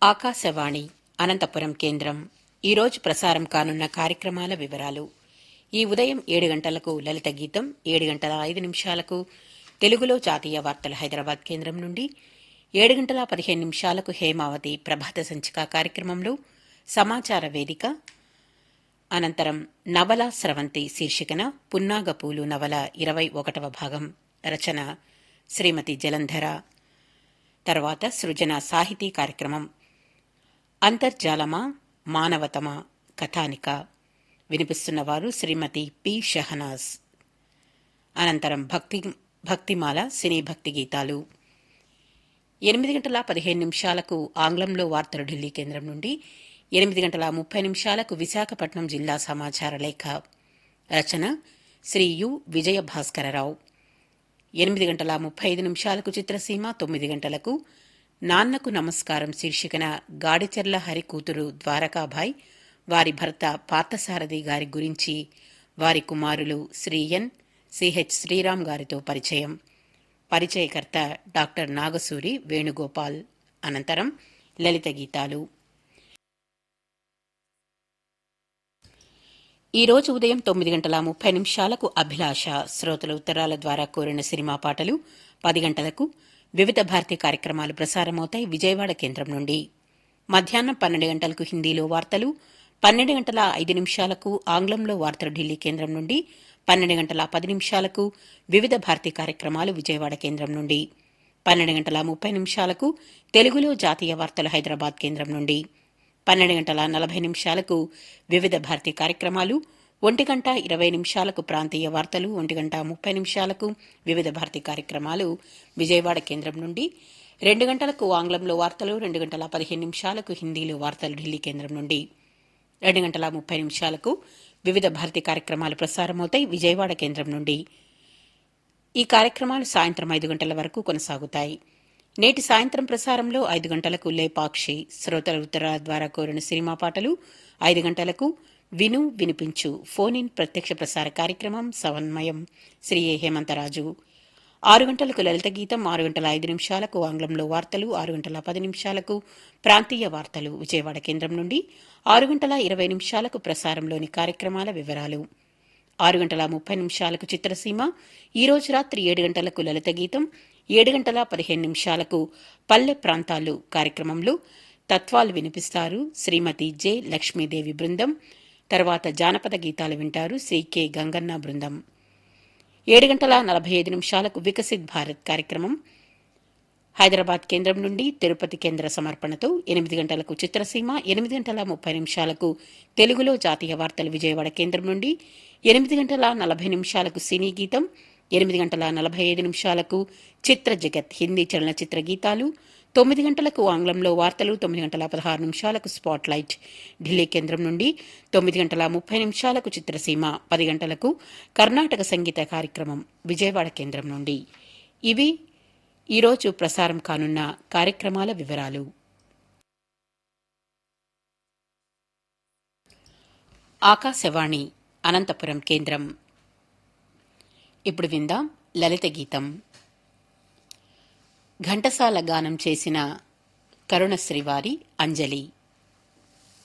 ఆకాశవాణి అనంతపురం కేంద్రం ఈరోజు ప్రసారం కానున్న కార్యక్రమాల వివరాలు ఈ ఉదయం ఏడు గంటలకు లలిత గీతం ఏడు గంటల ఐదు నిమిషాలకు తెలుగులో జాతీయ వార్తలు హైదరాబాద్ కేంద్రం నుండి ఏడు గంటల పదిహేను నిమిషాలకు హేమావతి ప్రభాత సంచిక కార్యక్రమంలో సమాచార వేదిక అనంతరం నవల స్రవంతి శీర్షికన పున్నాగపూలు నవల ఇరవై ఒకటవ భాగం రచన శ్రీమతి జలంధర తర్వాత సృజన సాహితీ కార్యక్రమం అంతర్జాలమా మానవతమా కథానిక వినిపిస్తున్నవారు శ్రీమతి పి షహనాజ్ అనంతరం భక్తి భక్తిమాల సినీ భక్తి గీతాలు ఎనిమిది గంటల పదిహేను నిమిషాలకు ఆంగ్లంలో వార్తలు ఢిల్లీ కేంద్రం నుండి ఎనిమిది గంటల ముప్పై నిమిషాలకు విశాఖపట్నం జిల్లా సమాచార లేఖ రచన శ్రీ యు విజయ భాస్కరరావు ఎనిమిది గంటల ముప్పై ఐదు నిమిషాలకు చిత్రసీమ తొమ్మిది గంటలకు నాన్నకు నమస్కారం శీర్షికన గాడిచెర్ల హరి కూతురు ద్వారకాభాయ్ వారి భర్త పార్థసారథి గారి గురించి వారి కుమారులు శ్రీ ఎన్ సిహెచ్ శ్రీరామ్ గారితో పరిచయం పరిచయకర్త డాక్టర్ నాగసూరి వేణుగోపాల్ అనంతరం లలిత గీతాలు ఈ రోజు ఉదయం తొమ్మిది గంటల ముప్పై నిమిషాలకు అభిలాష శ్రోతల ఉత్తరాల ద్వారా కోరిన సినిమా పాటలు పది గంటలకు వివిధ భారతి కార్యక్రమాలు ప్రసారమవుతాయి విజయవాడ కేంద్రం నుండి మధ్యాహ్నం పన్నెండు గంటలకు హిందీలో వార్తలు పన్నెండు గంటల ఐదు నిమిషాలకు ఆంగ్లంలో వార్తలు ఢిల్లీ కేంద్రం నుండి పన్నెండు గంటల పది నిమిషాలకు వివిధ భారతి కార్యక్రమాలు విజయవాడ కేంద్రం నుండి పన్నెండు గంటల ముప్పై నిమిషాలకు తెలుగులో జాతీయ వార్తలు హైదరాబాద్ కేంద్రం నుండి పన్నెండు గంటల నలభై నిమిషాలకు వివిధ భారతి కార్యక్రమాలు ఒంటి గంట ఇరవై నిమిషాలకు ప్రాంతీయ వార్తలు ఒంటి గంట ముప్పై నిమిషాలకు వివిధ భారతి కార్యక్రమాలు విజయవాడ కేంద్రం నుండి రెండు గంటలకు ఆంగ్లంలో వార్తలు రెండు గంటల పదిహేను నిమిషాలకు హిందీలో వార్తలు ఢిల్లీ కేంద్రం నుండి రెండు గంటల ముప్పై నిమిషాలకు వివిధ భారతి కార్యక్రమాలు ప్రసారమవుతాయి విజయవాడ కేంద్రం నుండి ఈ కార్యక్రమాలు సాయంత్రం ఐదు గంటల వరకు కొనసాగుతాయి నేటి సాయంత్రం ప్రసారంలో ఐదు గంటలకు లేపాక్షి శ్రోతల ఉత్తరాల ద్వారా కోరిన సినిమా పాటలు ఐదు గంటలకు విను వినిపించు ఫోన్ ఇన్ ప్రత్యక్ష ప్రసార కార్యక్రమం సమన్వయం శ్రీ ఏ హేమంతరాజు ఆరు గంటలకు లలిత గీతం ఆరు గంటల ఐదు నిమిషాలకు ఆంగ్లంలో వార్తలు ఆరు గంటల పది నిమిషాలకు ప్రాంతీయ వార్తలు విజయవాడ కేంద్రం నుండి ఆరు గంటల ఇరవై నిమిషాలకు ప్రసారంలోని కార్యక్రమాల వివరాలు ఆరు గంటల ముప్పై నిమిషాలకు చిత్రసీమ ఈ రోజు రాత్రి ఏడు గంటలకు లలిత గీతం ఏడు గంటల పదిహేను నిమిషాలకు పల్లె ప్రాంతాలు కార్యక్రమంలో తత్వాలు వినిపిస్తారు శ్రీమతి జె లక్ష్మీదేవి బృందం తర్వాత జానపద గీతాలు వింటారు శ్రీ కె గంగన్న బృందం ఏడు గంటల నలభై ఐదు నిమిషాలకు వికసిత్ భారత్ కార్యక్రమం హైదరాబాద్ కేంద్రం నుండి తిరుపతి కేంద్ర సమర్పణతో ఎనిమిది గంటలకు చిత్రసీమ ఎనిమిది గంటల ముప్పై నిమిషాలకు తెలుగులో జాతీయ వార్తలు విజయవాడ కేంద్రం నుండి ఎనిమిది గంటల నలభై నిమిషాలకు సినీ గీతం ఎనిమిది గంటల నలభై ఐదు నిమిషాలకు చిత్ర జగత్ హిందీ చలనచిత్ర గీతాలు తొమ్మిది గంటలకు ఆంగ్లంలో వార్తలు తొమ్మిది గంటల పదహారు నిమిషాలకు స్పాట్ లైట్ ఢిల్లీ కేంద్రం నుండి తొమ్మిది గంటల ముప్పై నిమిషాలకు చిత్రసీమ పది గంటలకు కర్ణాటక సంగీత కార్యక్రమం విజయవాడ కేంద్రం నుండి ఇవి ఈరోజు ప్రసారం కానున్న కార్యక్రమాల వివరాలు ఆకాశవాణి అనంతపురం కేంద్రం ఇప్పుడు విందాం లలిత గీతం ఘంటసాల గానం చేసిన కరుణశ్రీవారి అంజలి